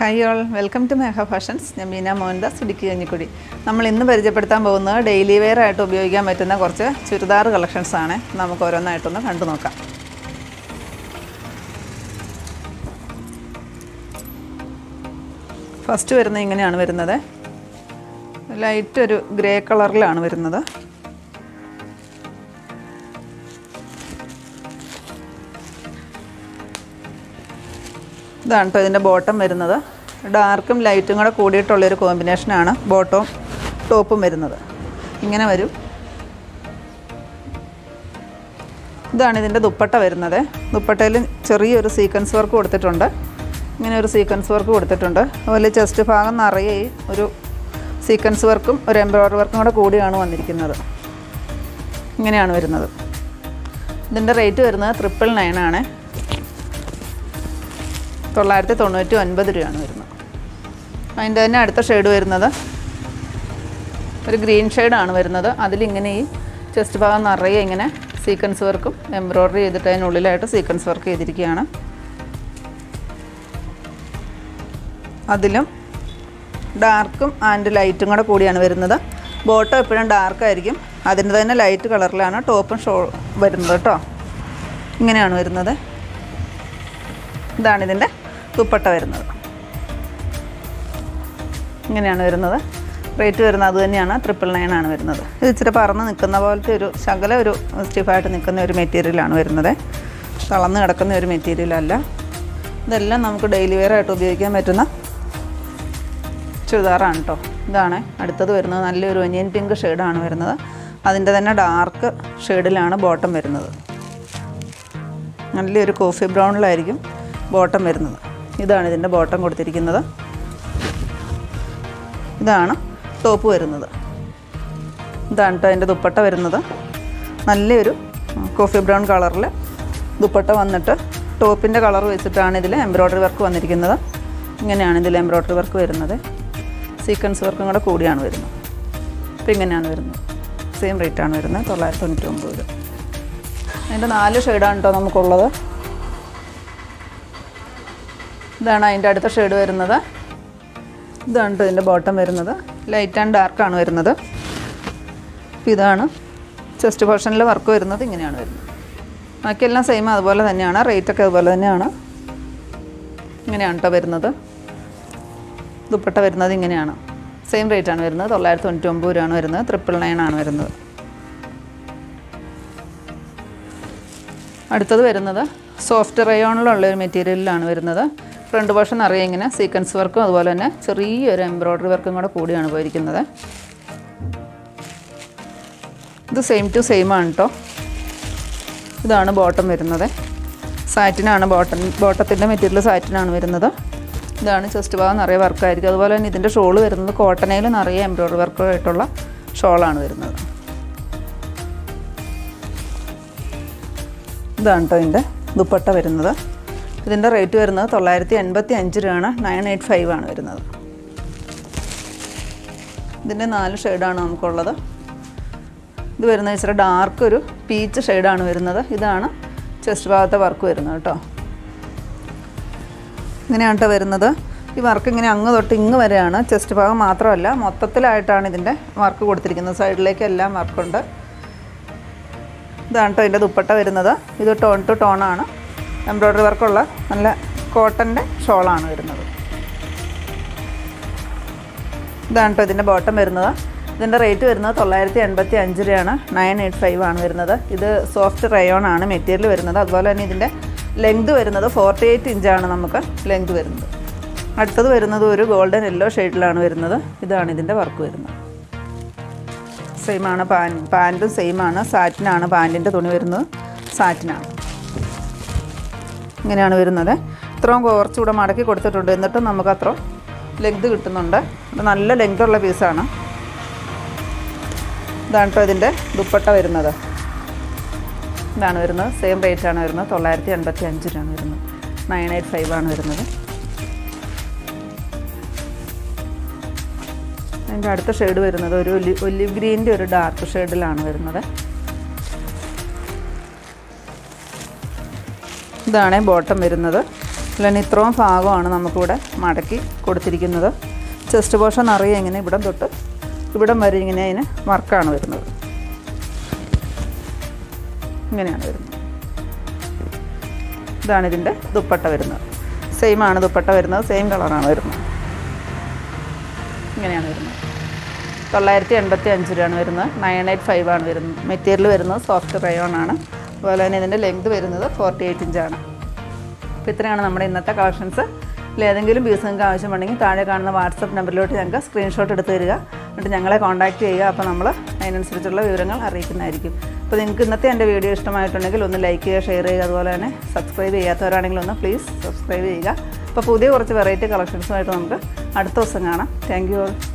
hi all welcome to Megha fashions ഞാൻ മീന മോഹൻദാസ് ഇടുക്കി കഞ്ഞിക്കുടി നമ്മൾ ഇന്ന് പരിചയപ്പെടുത്താൻ പോകുന്നത് ഡെയിലി വെയർ ആയിട്ട് ഉപയോഗിക്കാൻ പറ്റുന്ന കുറച്ച് ചുരിദാർ കളക്ഷൻസ് ആണ് നമുക്ക് ഓരോന്നായിട്ടൊന്ന് കണ്ടു നോക്കാം ഫസ്റ്റ് വരുന്നത് ഇങ്ങനെയാണ് വരുന്നത് ലൈറ്റ് ഒരു ഗ്രേ കളറിലാണ് വരുന്നത് ഇതാണ് കേട്ടോ ഇതിൻ്റെ ബോട്ടം വരുന്നത് ഡാർക്കും ലൈറ്റും കൂടെ കൂടിയിട്ടുള്ളൊരു കോമ്പിനേഷനാണ് ബോട്ടവും ടോപ്പും വരുന്നത് ഇങ്ങനെ വരും ഇതാണ് ഇതിൻ്റെ ദുപ്പട്ട വരുന്നത് ദുപ്പട്ടയിൽ ചെറിയൊരു സീക്വൻസ് വർക്ക് കൊടുത്തിട്ടുണ്ട് ഇങ്ങനെ ഒരു സീക്വൻസ് വർക്ക് കൊടുത്തിട്ടുണ്ട് അതുപോലെ ചെസ്റ്റ് ഭാഗം നിറയെ ഒരു സീക്വൻസ് വർക്കും ഒരു എംബ്രോയ്ഡറി വർക്കും കൂടെ കൂടിയാണ് വന്നിരിക്കുന്നത് ഇങ്ങനെയാണ് വരുന്നത് ഇതിൻ്റെ റേറ്റ് വരുന്നത് ട്രിപ്പിൾ നയൻ ആണ് തൊള്ളായിരത്തി തൊണ്ണൂറ്റി ഒൻപത് രൂപയാണ് വരുന്നത് അതിൻ്റെ തന്നെ അടുത്ത ഷെയ്ഡ് വരുന്നത് ഒരു ഗ്രീൻ ഷെയ്ഡാണ് വരുന്നത് അതിലിങ്ങനെ ഈ ചെസ്റ്റ് ഭാഗം നിറയെ ഇങ്ങനെ സീക്വൻസ് വർക്കും എംബ്രോയ്ഡറി ചെയ്തിട്ട് അതിനുള്ളിലായിട്ട് സീക്വൻസ് വർക്ക് ചെയ്തിരിക്കുകയാണ് അതിലും ഡാർക്കും ആൻഡ് ലൈറ്റും കൂടെ കൂടിയാണ് വരുന്നത് ബോട്ടം എപ്പോഴും ഡാർക്കായിരിക്കും അതിൻ്റെ തന്നെ ലൈറ്റ് കളറിലാണ് ടോപ്പും ഷോ വരുന്നത് കേട്ടോ ഇങ്ങനെയാണ് വരുന്നത് ഇതാണ് ഇതിൻ്റെ ദുപ്പട്ട വരുന്നത് ഇങ്ങനെയാണ് വരുന്നത് റേറ്റ് വരുന്നത് അത് തന്നെയാണ് ട്രിപ്പിൾ നയൻ ആണ് വരുന്നത് ഇത് ഇച്ചിരി പറന്ന് നിൽക്കുന്ന പോലത്തെ ഒരു ശകല ഒരു സ്റ്റിഫായിട്ട് നിൽക്കുന്ന ഒരു മെറ്റീരിയലാണ് വരുന്നത് തളർന്ന് കിടക്കുന്ന ഒരു മെറ്റീരിയലല്ല ഇതെല്ലാം നമുക്ക് ഡെയിലി വെയർ ആയിട്ട് ഉപയോഗിക്കാൻ പറ്റുന്ന ചുരിദാറാണ് കേട്ടോ ഇതാണ് അടുത്തത് വരുന്നത് നല്ലൊരു ഒനിയൻ പിങ്ക് ഷെയ്ഡാണ് വരുന്നത് അതിൻ്റെ തന്നെ ഡാർക്ക് ഷെയ്ഡിലാണ് ബോട്ടം വരുന്നത് നല്ലൊരു കോഫി ബ്രൗണിലായിരിക്കും ബോട്ടം വരുന്നത് ഇതാണ് ഇതിൻ്റെ ബോട്ടം കൊടുത്തിരിക്കുന്നത് ഇതാണ് ടോപ്പ് വരുന്നത് ഇതാണ് കേട്ടോ അതിൻ്റെ ദുപ്പട്ട വരുന്നത് നല്ലൊരു കോഫി ബ്രൗൺ കളറിൽ ദുപ്പട്ട വന്നിട്ട് ടോപ്പിൻ്റെ കളർ വെച്ചിട്ടാണ് ഇതിൽ എംബ്രോയ്ഡറി വർക്ക് വന്നിരിക്കുന്നത് ഇങ്ങനെയാണ് ഇതിൽ എംബ്രോയ്ഡറി വർക്ക് വരുന്നത് സീക്വൻസ് വർക്കും കൂടെ കൂടിയാണ് വരുന്നത് അപ്പോൾ ഇങ്ങനെയാണ് വരുന്നത് സെയിം റേറ്റാണ് വരുന്നത് തൊള്ളായിരത്തി തൊണ്ണൂറ്റി ഒമ്പത് രൂപ അതിൻ്റെ നാല് ഷെയ്ഡാണ് കേട്ടോ നമുക്കുള്ളത് ഇതാണ് അതിൻ്റെ അടുത്ത ഷെയ്ഡ് വരുന്നത് ഇതാണ് കേട്ടോ ഇതിൻ്റെ ബോട്ടം വരുന്നത് ലൈറ്റ് ആൻഡ് ഡാർക്കാണ് വരുന്നത് അപ്പോൾ ഇതാണ് ചെസ്റ്റ് പോർഷനിൽ വർക്ക് വരുന്നത് ഇങ്ങനെയാണ് വരുന്നത് ബാക്കിയെല്ലാം സെയിം അതുപോലെ തന്നെയാണ് റേറ്റൊക്കെ അതുപോലെ തന്നെയാണ് ഇങ്ങനെയാണ് കേട്ടോ വരുന്നത് ദുപ്പട്ട വരുന്നത് ഇങ്ങനെയാണ് സെയിം റേറ്റാണ് വരുന്നത് തൊള്ളായിരത്തി തൊണ്ണൂറ്റി ഒമ്പത് രൂപയാണ് വരുന്നത് ട്രിപ്പിൾ നയൻ ആണ് വരുന്നത് അടുത്തത് വരുന്നത് സോഫ്റ്റ് റയോണിലുള്ള ഒരു മെറ്റീരിയലിലാണ് വരുന്നത് ഫ്രണ്ട് പോർഷൻ അറിയാം ഇങ്ങനെ സീക്വൻസ് വർക്കും അതുപോലെ തന്നെ ചെറിയൊരു എംബ്രോയ്ഡറി വർക്കും കൂടെ കൂടിയാണ് പോയിരിക്കുന്നത് ഇത് സെയിം ടു സെയിം ആണ് കേട്ടോ ഇതാണ് ബോട്ടം വരുന്നത് സാറ്റിനാണ് ബോട്ടം ബോട്ടത്തിൻ്റെ മെറ്റീരിയൽ സാറ്റിനാണ് വരുന്നത് ഇതാണ് ചെസ്റ്റ് ഭാഗം നിറയെ വർക്കായിരിക്കും അതുപോലെ തന്നെ ഇതിൻ്റെ ഷോൾ വരുന്നത് കോട്ടനയിൽ നിറയെ എംബ്രോയ്ഡറി വർക്കായിട്ടുള്ള ഷോളാണ് വരുന്നത് ഇതാണ് കേട്ടോ ഇതിൻ്റെ ദുപ്പട്ട വരുന്നത് ഇതിൻ്റെ റേറ്റ് വരുന്നത് തൊള്ളായിരത്തി എൺപത്തി അഞ്ച് രൂപയാണ് നയൻ എയ്റ്റ് ഫൈവ് ആണ് വരുന്നത് ഇതിൻ്റെ നാല് ഷെയ്ഡാണ് നമുക്കുള്ളത് ഇത് വരുന്നത് ഇച്ചിരി ഡാർക്ക് ഒരു പീച്ച് ഷെയ്ഡാണ് വരുന്നത് ഇതാണ് ചെസ്റ്റ് ഭാഗത്തെ വർക്ക് വരുന്നത് കേട്ടോ ഇങ്ങനെയാണ് കേട്ടോ വരുന്നത് ഈ വർക്ക് ഇങ്ങനെ അങ്ങ് തൊട്ട് ഇങ്ങ് വരെയാണ് ചെസ്റ്റ് ഭാഗം മാത്രമല്ല മൊത്തത്തിലായിട്ടാണ് ഇതിൻ്റെ വർക്ക് കൊടുത്തിരിക്കുന്നത് സൈഡിലേക്ക് എല്ലാം വർക്കുണ്ട് ഇതാണ് കേട്ടോ ഇതിൻ്റെ ദുപ്പട്ട വരുന്നത് ഇത് ടോൺ ടു ടോണാണ് എംബ്രോയ്ഡറി വർക്കുള്ള നല്ല കോട്ടൻ്റെ ഷോളാണ് വരുന്നത് ഇതാണ് കേട്ടോ ഇതിൻ്റെ ബോട്ടം വരുന്നത് ഇതിൻ്റെ റേറ്റ് വരുന്നത് തൊള്ളായിരത്തി എൺപത്തി അഞ്ച് രൂപയാണ് നയൻ എയ്റ്റ് ഫൈവ് ആണ് വരുന്നത് ഇത് സോഫ്റ്റ് റയോൺ ആണ് മെറ്റീരിയൽ വരുന്നത് അതുപോലെ തന്നെ ഇതിൻ്റെ ലെങ്ത് വരുന്നത് ഫോർട്ടി എയ്റ്റ് ഇഞ്ചാണ് നമുക്ക് ലെങ്ത് വരുന്നത് അടുത്തത് വരുന്നത് ഒരു ഗോൾഡൻ യെല്ലോ ഷെയ്ഡിലാണ് വരുന്നത് ഇതാണ് ഇതിൻ്റെ വർക്ക് വരുന്നത് സെയിം ആണ് പാൻ പാൻറ്റും സെയിം ആണ് സാറ്റിനാണ് പാൻറ്റിൻ്റെ തുണി വരുന്നത് സാറ്റിനാണ് ഇങ്ങനെയാണ് വരുന്നത് ഇത്രയും കുറച്ചുകൂടെ മടക്കി കൊടുത്തിട്ടുണ്ട് എന്നിട്ടും നമുക്ക് അത്ര ലെങ്ത് കിട്ടുന്നുണ്ട് ഇത് നല്ല ലെങ്ത് ഉള്ള പീസാണ് ഇതാണ് കേട്ടോ ഇതിൻ്റെ ദുപ്പട്ട വരുന്നത് ഇതാണ് വരുന്നത് സെയിം റേറ്റ് ആണ് വരുന്നത് തൊള്ളായിരത്തി എൺപത്തി അഞ്ച് രൂപയാണ് വരുന്നത് നയൻ എയ്റ്റ് ഫൈവ് ആണ് വരുന്നത് അതിൻ്റെ അടുത്ത ഷെയ്ഡ് വരുന്നത് ഒരു ഒലി ഒലിവ് ഗ്രീൻ്റെ ഒരു ഡാർക്ക് ഷെയ്ഡിലാണ് വരുന്നത് ഇതാണ് ബോട്ടം വരുന്നത് അല്ലെങ്കിൽ ഇത്രയും ഭാഗമാണ് നമുക്കിവിടെ മടക്കി കൊടുത്തിരിക്കുന്നത് ചെസ്റ്റ് പോർഷൻ അറിയാം ഇങ്ങനെ ഇവിടം തൊട്ട് ഇവിടം വരെ ഇങ്ങനെ അതിന് വർക്കാണ് വരുന്നത് ഇങ്ങനെയാണ് വരുന്നത് ഇതാണ് ഇതിൻ്റെ ദുപ്പട്ട വരുന്നത് സെയിം ആണ് ദുപ്പട്ട വരുന്നത് സെയിം കളറാണ് വരുന്നത് ഇങ്ങനെയാണ് വരുന്നത് തൊള്ളായിരത്തി എൺപത്തി അഞ്ച് രൂപയാണ് വരുന്നത് നയൻ എയ്റ്റ് ഫൈവ് ആണ് വരുന്നത് മെറ്റീരിയൽ വരുന്നത് സോഫ്റ്റ് റയോൺ ആണ് അതുപോലെ തന്നെ ഇതിൻ്റെ ലെങ്ത് വരുന്നത് ഫോർട്ടി എയ്റ്റ് ഇഞ്ചാണ് അപ്പോൾ ഇത്രയാണ് നമ്മുടെ ഇന്നത്തെ കളക്ഷൻസ് ഇതിൽ ഏതെങ്കിലും പീസ് നിങ്ങൾക്ക് ആവശ്യമുണ്ടെങ്കിൽ താഴെ കാണുന്ന വാട്സപ്പ് നമ്പറിലോട്ട് ഞങ്ങൾക്ക് സ്ക്രീൻഷോട്ട് എടുത്ത് തരിക എന്നിട്ട് ഞങ്ങളെ കോൺടാക്റ്റ് ചെയ്യുക അപ്പോൾ നമ്മൾ അതിനനുസരിച്ചുള്ള വിവരങ്ങൾ അറിയിക്കുന്നതായിരിക്കും അപ്പോൾ നിങ്ങൾക്ക് ഇന്നത്തെ എൻ്റെ വീഡിയോ ഇഷ്ടമായിട്ടുണ്ടെങ്കിൽ ഒന്ന് ലൈക്ക് ചെയ്യുക ഷെയർ ചെയ്യുക അതുപോലെ തന്നെ സബ്സ്ക്രൈബ് ചെയ്യാത്തവരാണെങ്കിൽ ഒന്ന് പ്ലീസ് സബ്സ്ക്രൈബ് ചെയ്യുക അപ്പോൾ പുതിയ കുറച്ച് വെറൈറ്റി കളക്ഷൻസുമായിട്ട് നമുക്ക് അടുത്ത ദിവസം കാണാം താങ്ക് യു ഓൾ